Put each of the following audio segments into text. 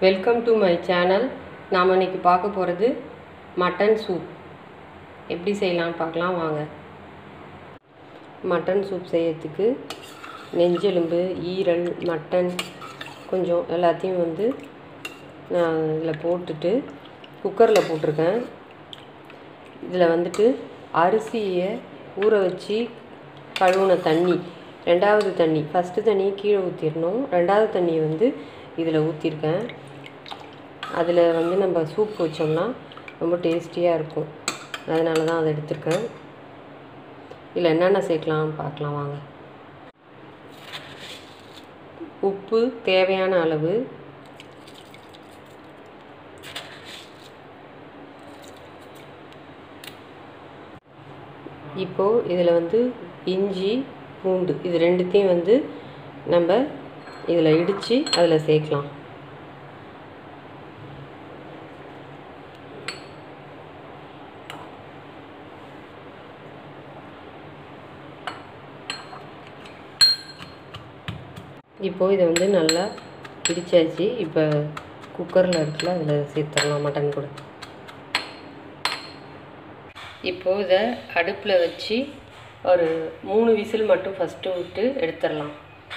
welcome to my channel நாம் இன்னைக்கு பார்க்க போகிறது மட்டன் சூப் எப்படி செய்யலாம்னு பார்க்கலாம் வாங்க மட்டன் சூப் செய்யறதுக்கு நெஞ்செலும்பு ஈரல் மட்டன் கொஞ்சம் எல்லாத்தையும் வந்து நான் இதில் போட்டுட்டு குக்கரில் போட்டிருக்கேன் இதில் வந்துட்டு அரிசியை ஊற வச்சு கழுவுன தண்ணி ரெண்டாவது தண்ணி ஃபஸ்ட்டு தண்ணியை கீழே ஊற்றிடணும் ரெண்டாவது தண்ணியை வந்து இதில் ஊற்றிருக்கேன் அதில் வந்து நம்ம சூப் வச்சோம்னா ரொம்ப டேஸ்டியாக இருக்கும் அதனால தான் அதை எடுத்திருக்கேன் இதில் என்னென்ன சேர்க்கலாம்னு பார்க்கலாம் வாங்க உப்பு தேவையான அளவு இப்போது இதில் வந்து இஞ்சி பூண்டு இது ரெண்டுத்தையும் வந்து நம்ம இதில் இடித்து அதில் சேர்க்கலாம் இப்போது இதை வந்து நல்லா பிடிச்சாச்சு இப்போ குக்கரில் இருக்குல்ல அதில் சேர்த்துடலாம் மட்டன் கூட இப்போது இதை அடுப்பில் வச்சு ஒரு மூணு விசில் மட்டும் ஃபஸ்ட்டு விட்டு எடுத்துடலாம்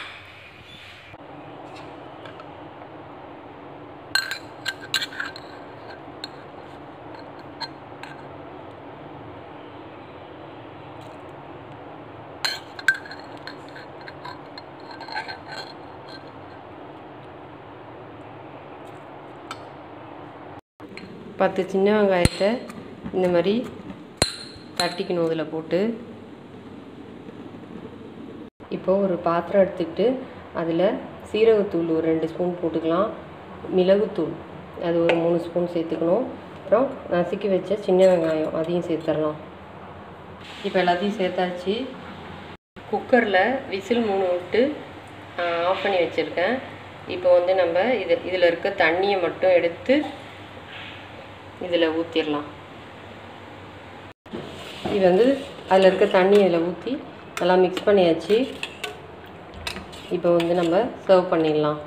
பத்து சின்ன வெங்காயத்தை இந்த மாதிரி தட்டிக்கணும் இதில் போட்டு இப்போது ஒரு பாத்திரம் எடுத்துக்கிட்டு அதில் சீரகத்தூள் ஒரு ரெண்டு ஸ்பூன் போட்டுக்கலாம் மிளகுத்தூள் அது ஒரு மூணு ஸ்பூன் சேர்த்துக்கணும் அப்புறம் நசுக்கி வச்ச சின்ன வெங்காயம் அதையும் சேர்த்துடலாம் இப்போ எல்லாத்தையும் சேர்த்தாச்சு குக்கரில் விசில் மூணு விட்டு ஆஃப் பண்ணி வச்சுருக்கேன் இப்போ வந்து நம்ம இது இதில் இருக்க தண்ணியை மட்டும் எடுத்து இதில் ஊற்றிடலாம் இது வந்து அதில் இருக்க தண்ணி இதில் ஊற்றி நல்லா மிக்ஸ் பண்ணியாச்சு இப்போ வந்து நம்ம சர்வ் பண்ணிடலாம்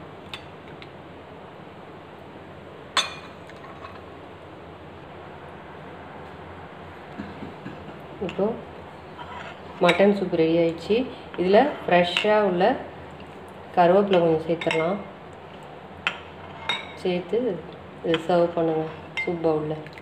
இப்போது மட்டன் சூப் ரெடி ஆயிடுச்சு இதில் ஃப்ரெஷ்ஷாக உள்ள கருவேப்பிலை கொஞ்சம் சேர்த்துடலாம் சேர்த்து இது சர்வ் பண்ணுங்கள் சூப் பவுலில்